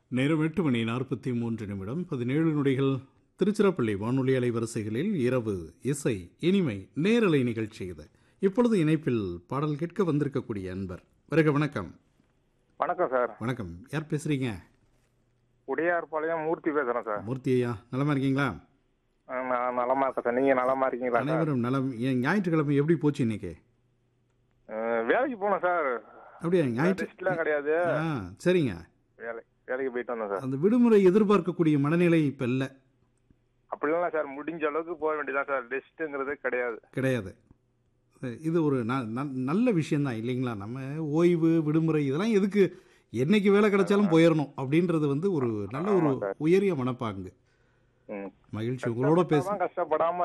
நேரம் எட்டு மணி நாற்பத்தி மூன்று நிமிடம் பதினேழு நொடிகள் திருச்சிராப்பள்ளி வானொலி அலைவரிசைகளில் இரவு இசை இனிமை நேரலை நிகழ்ச்சி இது இப்பொழுது இணைப்பில் பாடல் கேட்க வந்திருக்கக்கூடிய அன்பர் வருக வணக்கம் வணக்கம் சார் வணக்கம் யார் பேசுறீங்க உடையார்பாளையம் மூர்த்தி பேசுறேன் சார் மூர்த்தி ஐயா நலமா இருக்கீங்களா ஆ, நான் நலமா இருக்கேன் சார் நீங்க நலமா இருக்கீங்களா சார் அனைவரும் நலம் ஏன் ஞாயிற்றுக்கிழமை எப்படி போச்சு இன்னைக்கு ஆ, வேலைக்கு போனேன் சார் அப்படியா ஞாயிற்று ரெஸ்ட்லாம் கிடையாது ஆ சரிங்க வேலை வேலைக்கு போயிட்டு வந்தேன் சார் அந்த விடுமுறை எதிர்பார்க்கக்கூடிய மனநிலை இப்போ இல்லை அப்படிலாம் சார் முடிஞ்ச அளவுக்கு போக வேண்டியதான் சார் ரெஸ்ட்டுங்கிறது கிடையாது கிடையாது இது ஒரு ந- ந- நல்ல விஷயம்தான் இல்லைங்களா நம்ம ஓய்வு விடுமுறை இதெல்லாம் எதுக்கு என்னைக்கு வேலை கிடைச்சாலும் போயிடணும் அப்படின்றது வந்து ஒரு நல்ல ஒரு ஆமா சார். உயரிய மனப்பாங்கு ம். மகிழ்ச்சி உங்களோட பேச கஷ்டப்படாம